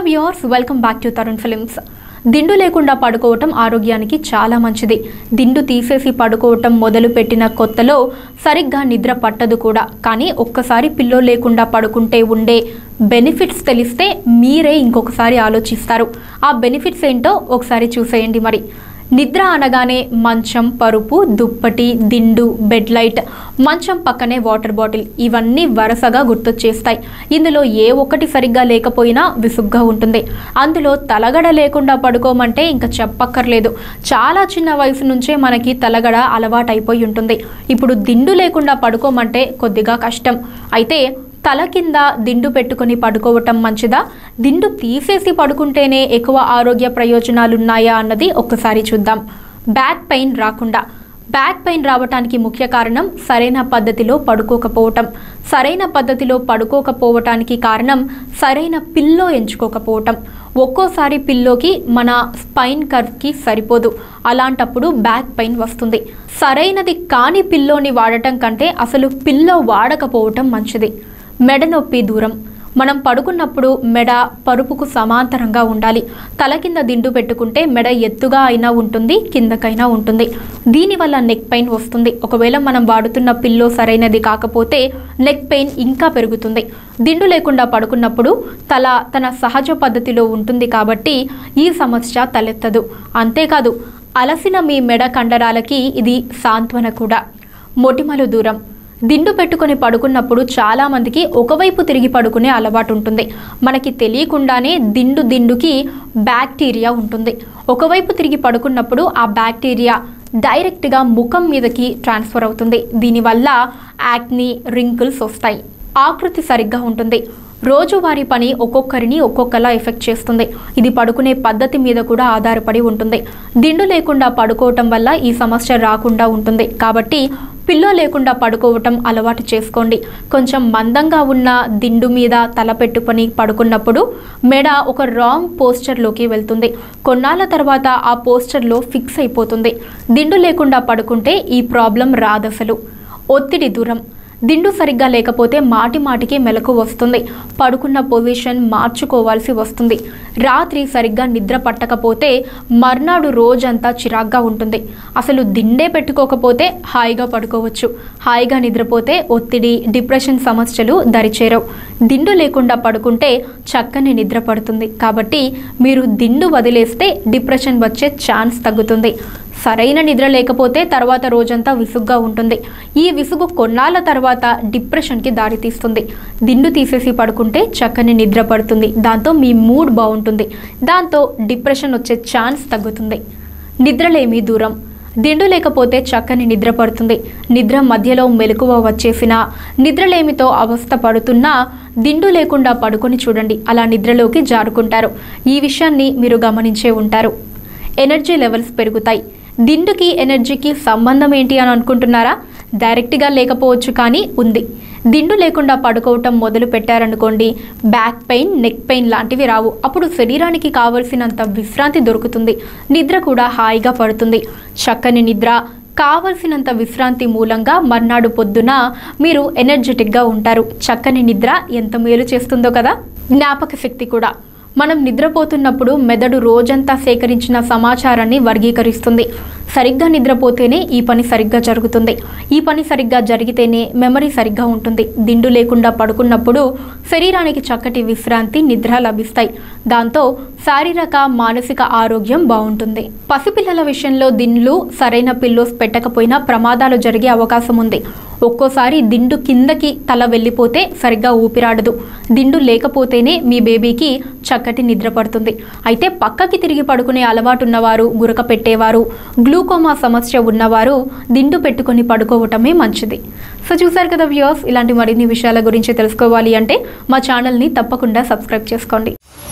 viewers welcome back to Tarun films దిండు లేకుండా పడుకోవటం ఆరోగ్యానికి చాలా మంచిది దిండు తీసేసి పడుకోవటం మొదలు పెట్టిన కొత్తలో సరిగ్గా నిద్ర పట్టదు కూడా కానీ ఒక్కసారి పిల్లో లేకుండా పడుకుంటే ఉండే బెనిఫిట్స్ తెలిస్తే మీరే ఇంకొకసారి ఆలోచిస్తారు ఆ బెనిఫిట్స్ ఏంటో ఒకసారి చూసేయండి మరి నిద్ర అనగానే మంచం పరుపు దుప్పటి దిండు బెడ్ లైట్ మంచం పక్కనే వాటర్ బాటిల్ ఇవన్నీ వరుసగా గుర్తొచ్చేస్తాయి ఇందులో ఏ ఒక్కటి సరిగ్గా లేకపోయినా విసుగ్గా ఉంటుంది అందులో తలగడ లేకుండా పడుకోమంటే ఇంకా చెప్పక్కర్లేదు చాలా చిన్న వయసు నుంచే మనకి తలగడ అలవాటైపోయి ఉంటుంది ఇప్పుడు దిండు లేకుండా పడుకోమంటే కొద్దిగా కష్టం అయితే తల కింద దిండు పెట్టుకొని పడుకోవటం మంచిదా దిండు తీసేసి పడుకుంటేనే ఎక్కువ ఆరోగ్య ప్రయోజనాలున్నాయా అన్నది ఒక్కసారి చూద్దాం బ్యాక్ పెయిన్ రాకుండా బ్యాక్ పెయిన్ రావటానికి ముఖ్య కారణం సరైన పద్ధతిలో పడుకోకపోవటం సరైన పద్ధతిలో పడుకోకపోవటానికి కారణం సరైన పిల్లో ఎంచుకోకపోవటం ఒక్కోసారి పిల్లోకి మన స్పైన్ కర్వ్కి సరిపోదు అలాంటప్పుడు బ్యాక్ పెయిన్ వస్తుంది సరైనది కాని పిల్లోని వాడటం కంటే అసలు పిల్లో వాడకపోవటం మంచిది మెడ నొప్పి దూరం మనం పడుకున్నప్పుడు మెడ పరుపుకు సమాంతరంగా ఉండాలి తల కింద దిండు పెట్టుకుంటే మెడ ఎత్తుగా అయినా ఉంటుంది కిందకైనా ఉంటుంది దీనివల్ల నెక్ పెయిన్ వస్తుంది ఒకవేళ మనం వాడుతున్న పిల్లో సరైనది కాకపోతే నెక్ పెయిన్ ఇంకా పెరుగుతుంది దిండు లేకుండా పడుకున్నప్పుడు తల తన సహజ పద్ధతిలో ఉంటుంది కాబట్టి ఈ సమస్య తలెత్తదు అంతేకాదు అలసిన మీ మెడ కండరాలకి ఇది సాంత్వన కూడా మొటిమలు దూరం దిండు పెట్టుకొని పడుకున్నప్పుడు చాలామందికి ఒకవైపు తిరిగి పడుకునే అలవాటు ఉంటుంది మనకి తెలియకుండానే దిండు దిండుకి బ్యాక్టీరియా ఉంటుంది ఒకవైపు తిరిగి పడుకున్నప్పుడు ఆ బ్యాక్టీరియా డైరెక్ట్గా ముఖం మీదకి ట్రాన్స్ఫర్ అవుతుంది దీనివల్ల యాక్ని రింకిల్స్ వస్తాయి ఆకృతి సరిగ్గా ఉంటుంది రోజువారీ పని ఒక్కొక్కరిని ఒక్కొక్కలా ఎఫెక్ట్ చేస్తుంది ఇది పడుకునే పద్ధతి మీద కూడా ఆధారపడి ఉంటుంది దిండు లేకుండా పడుకోవటం వల్ల ఈ సమస్య రాకుండా ఉంటుంది కాబట్టి పిల్లో లేకుండా పడుకోవటం అలవాటు చేసుకోండి కొంచెం మందంగా ఉన్న దిండు మీద తల పెట్టుకొని పడుకున్నప్పుడు మెడ ఒక రాంగ్ పోస్చర్లోకి వెళ్తుంది కొన్నాళ్ళ తర్వాత ఆ పోస్చర్లో ఫిక్స్ అయిపోతుంది దిండు లేకుండా పడుకుంటే ఈ ప్రాబ్లం రాదసలు ఒత్తిడి దూరం దిండు సరిగ్గా లేకపోతే మాటి మాటికి మెలకు వస్తుంది పడుకున్న పొజిషన్ మార్చుకోవాల్సి వస్తుంది రాత్రి సరిగ్గా నిద్ర పట్టకపోతే మర్నాడు రోజంతా చిరాగ్గా ఉంటుంది అసలు దిండే పెట్టుకోకపోతే హాయిగా పడుకోవచ్చు హాయిగా నిద్రపోతే ఒత్తిడి డిప్రెషన్ సమస్యలు దరిచేరవు దిండు లేకుండా పడుకుంటే చక్కని నిద్ర పడుతుంది కాబట్టి మీరు దిండు వదిలేస్తే డిప్రెషన్ వచ్చే ఛాన్స్ తగ్గుతుంది సరైన నిద్ర లేకపోతే తర్వాత రోజంతా విసుగ్గా ఉంటుంది ఈ విసుగు కొన్నాళ్ళ తర్వాత డిప్రెషన్కి దారితీస్తుంది దిండు తీసేసి పడుకుంటే చక్కని నిద్ర పడుతుంది దాంతో మీ మూడ్ బాగుంటుంది దాంతో డిప్రెషన్ వచ్చే ఛాన్స్ తగ్గుతుంది నిద్రలేమి దూరం దిండు లేకపోతే చక్కని నిద్ర పడుతుంది నిద్ర మధ్యలో మెలకువ వచ్చేసినా నిద్రలేమితో అవస్థ పడుతున్నా దిండు లేకుండా పడుకొని చూడండి అలా నిద్రలోకి జారుకుంటారు ఈ విషయాన్ని మీరు గమనించే ఉంటారు ఎనర్జీ లెవెల్స్ పెరుగుతాయి దిండుకి ఎనర్జీకి సంబంధం ఏంటి అని అనుకుంటున్నారా డైరెక్ట్గా లేకపోవచ్చు కానీ ఉంది దిండు లేకుండా పడుకోవటం మొదలు పెట్టారనుకోండి బ్యాక్ పెయిన్ నెక్ పెయిన్ లాంటివి రావు అప్పుడు శరీరానికి కావలసినంత విశ్రాంతి దొరుకుతుంది నిద్ర కూడా హాయిగా పడుతుంది చక్కని నిద్ర కావలసినంత విశ్రాంతి మూలంగా మర్నాడు పొద్దున మీరు ఎనర్జెటిక్గా ఉంటారు చక్కని నిద్ర ఎంత మేలు చేస్తుందో కదా జ్ఞాపక శక్తి కూడా మనం నిద్రపోతున్నప్పుడు మెదడు రోజంతా సేకరించిన సమాచారాన్ని వర్గీకరిస్తుంది సరిగ్గా నిద్రపోతేనే ఈ పని సరిగ్గా జరుగుతుంది ఈ పని సరిగ్గా జరిగితేనే మెమరీ సరిగ్గా ఉంటుంది దిండు లేకుండా పడుకున్నప్పుడు శరీరానికి చక్కటి విశ్రాంతి నిద్ర లభిస్తాయి దాంతో శారీరక మానసిక ఆరోగ్యం బాగుంటుంది పసిపిల్లల విషయంలో దిండ్లు సరైన పిల్లోస్ పెట్టకపోయినా ప్రమాదాలు జరిగే అవకాశం ఉంది ఒక్కోసారి దిండు కిందకి తల వెళ్ళిపోతే సరిగ్గా ఊపిరాడదు దిండు లేకపోతేనే మీ బేబీకి చక్కటి నిద్ర పడుతుంది అయితే పక్కకి తిరిగి పడుకునే అలవాటు ఉన్నవారు గురక పెట్టేవారు గ్లూకోమా సమస్య ఉన్నవారు దిండు పెట్టుకొని పడుకోవటమే మంచిది సో చూసారు కదా వ్యూవర్స్ ఇలాంటి మరిన్ని విషయాల గురించి తెలుసుకోవాలి అంటే మా ఛానల్ని తప్పకుండా సబ్స్క్రైబ్ చేసుకోండి